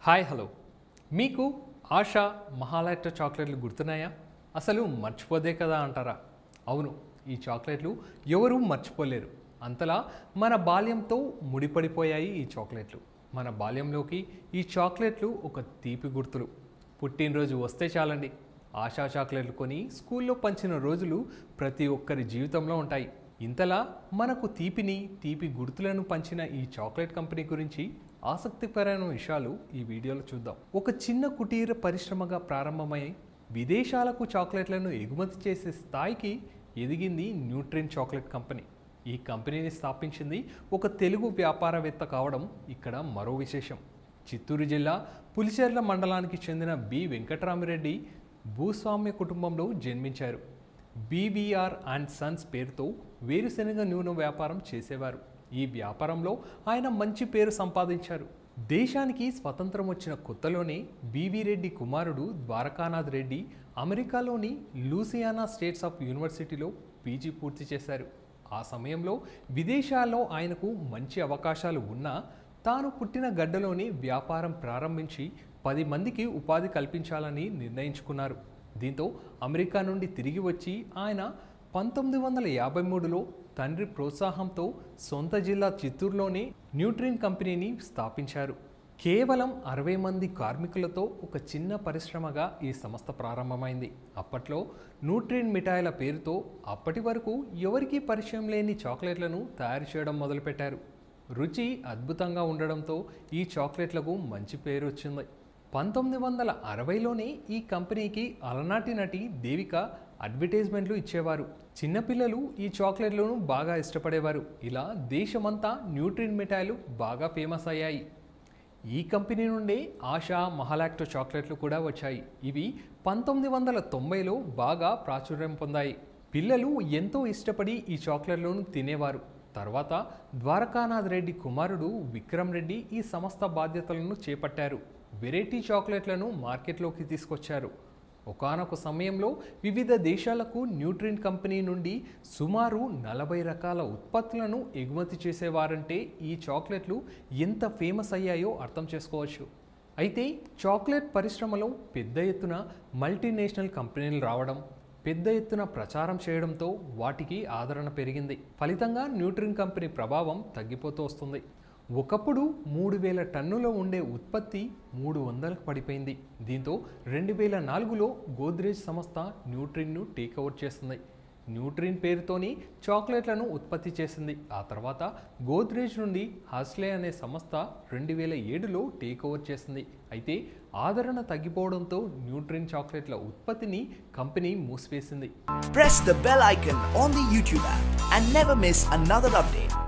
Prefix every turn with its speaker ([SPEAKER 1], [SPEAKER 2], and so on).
[SPEAKER 1] Hi hello మీకు ఆశా మహాలైట్ చాక్లెట్లు గుర్తున్నాయా అసలు మర్చిపోదే కదా అంటారా అవును ఈ చాక్లెట్లు ఎవరూ మర్చిపోలేరు అంతలా మన బాల్యంతో ముడిపడిపోయాయి ఈ చాక్లెట్లు మన బాల్యంలోకి ఈ చాక్లెట్లు ఒక తీపి గుర్తులు పుట్టినరోజు వస్తే చాలండి ఆశా చాక్లెట్లు కొని స్కూల్లో పంచిన రోజులు ప్రతి ఒక్కరి జీవితంలో ఉంటాయి ఇంతలా మనకు తీపిని తీపి గుర్తులను పంచిన ఈ చాక్లెట్ కంపెనీ గురించి ఆసక్తికరమైన విషయాలు ఈ వీడియోలో చూద్దాం ఒక చిన్న కుటీర పరిశ్రమగా ప్రారంభమై విదేశాలకు చాక్లెట్లను ఎగుమతి చేసే స్థాయికి ఎదిగింది న్యూట్రిన్ చాక్లెట్ కంపెనీ ఈ కంపెనీని స్థాపించింది ఒక తెలుగు వ్యాపారవేత్త కావడం ఇక్కడ మరో విశేషం చిత్తూరు జిల్లా పులిచెర్ల మండలానికి చెందిన బి వెంకటరామిరెడ్డి భూస్వామ్య కుటుంబంలో జన్మించారు బీవీఆర్ అండ్ సన్స్ పేరుతో వేరుశెనగ నూనె వ్యాపారం చేసేవారు ఈ వ్యాపారంలో ఆయన మంచి పేరు సంపాదించారు దేశానికి స్వతంత్రం వచ్చిన కొత్తలోనే బీవీ రెడ్డి కుమారుడు ద్వారకానాథ్ రెడ్డి అమెరికాలోని లూసియానా స్టేట్స్ ఆఫ్ యూనివర్సిటీలో పీజీ పూర్తి చేశారు ఆ సమయంలో విదేశాల్లో ఆయనకు మంచి అవకాశాలు ఉన్నా తాను పుట్టిన గడ్డలోనే వ్యాపారం ప్రారంభించి పది మందికి ఉపాధి కల్పించాలని నిర్ణయించుకున్నారు దీంతో అమెరికా నుండి తిరిగి వచ్చి ఆయన పంతొమ్మిది వందల యాభై మూడులో తండ్రి ప్రోత్సాహంతో సొంత జిల్లా చిత్తూరులోనే న్యూట్రిన్ కంపెనీని స్థాపించారు కేవలం అరవై మంది కార్మికులతో ఒక చిన్న పరిశ్రమగా ఈ సంస్థ ప్రారంభమైంది అప్పట్లో న్యూట్రిన్ మిఠాయిల పేరుతో అప్పటి వరకు ఎవరికీ పరిచయం లేని చాక్లెట్లను తయారు చేయడం మొదలుపెట్టారు రుచి అద్భుతంగా ఉండడంతో ఈ చాక్లెట్లకు మంచి పేరు వచ్చింది పంతొమ్మిది వందల అరవైలోనే ఈ కంపెనీకి అలనాటి నటి దేవిక అడ్వర్టైజ్మెంట్లు ఇచ్చేవారు చిన్నపిల్లలు ఈ చాక్లెట్లను బాగా ఇష్టపడేవారు ఇలా దేశమంతా న్యూట్రిన్ మిఠాయిలు బాగా ఫేమస్ అయ్యాయి ఈ కంపెనీ నుండే ఆశా మహాలాక్టో చాక్లెట్లు కూడా వచ్చాయి ఇవి పంతొమ్మిది వందల తొంభైలో బాగా ప్రాచుర్యం పొందాయి పిల్లలు ఎంతో ఇష్టపడి ఈ చాక్లెట్లను తినేవారు తర్వాత ద్వారకానాథ్ రెడ్డి కుమారుడు విక్రమ్ రెడ్డి ఈ సంస్థ బాధ్యతలను చేపట్టారు వెరైటీ చాక్లెట్లను మార్కెట్లోకి తీసుకొచ్చారు ఒకానొక సమయంలో వివిధ దేశాలకు న్యూట్రిన్ కంపెనీ నుండి సుమారు నలభై రకాల ఉత్పత్తులను ఎగుమతి చేసేవారంటే ఈ చాక్లెట్లు ఎంత ఫేమస్ అయ్యాయో అర్థం చేసుకోవచ్చు అయితే చాక్లెట్ పరిశ్రమలో పెద్ద ఎత్తున మల్టీనేషనల్ కంపెనీలు రావడం పెద్ద ఎత్తున ప్రచారం చేయడంతో వాటికి ఆదరణ పెరిగింది ఫలితంగా న్యూట్రిన్ కంపెనీ ప్రభావం తగ్గిపోతూ వస్తుంది ఒకప్పుడు మూడు వేల టన్నులో ఉండే ఉత్పత్తి మూడు వందలకు పడిపోయింది దీంతో రెండు వేల నాలుగులో గోద్రేజ్ సంస్థ న్యూట్రిన్ను టేక్ ఓవర్ చేస్తుంది న్యూట్రిన్ పేరుతోని చాక్లెట్లను ఉత్పత్తి చేసింది ఆ తర్వాత గోద్రేజ్ నుండి హాస్లే అనే సంస్థ రెండు వేల ఏడులో టేక్ ఓవర్ చేసింది అయితే ఆదరణ తగ్గిపోవడంతో న్యూట్రిన్ చాక్లెట్ల ఉత్పత్తిని కంపెనీ మూసివేసింది
[SPEAKER 2] Press the bell icon on the YouTube app and never miss another update.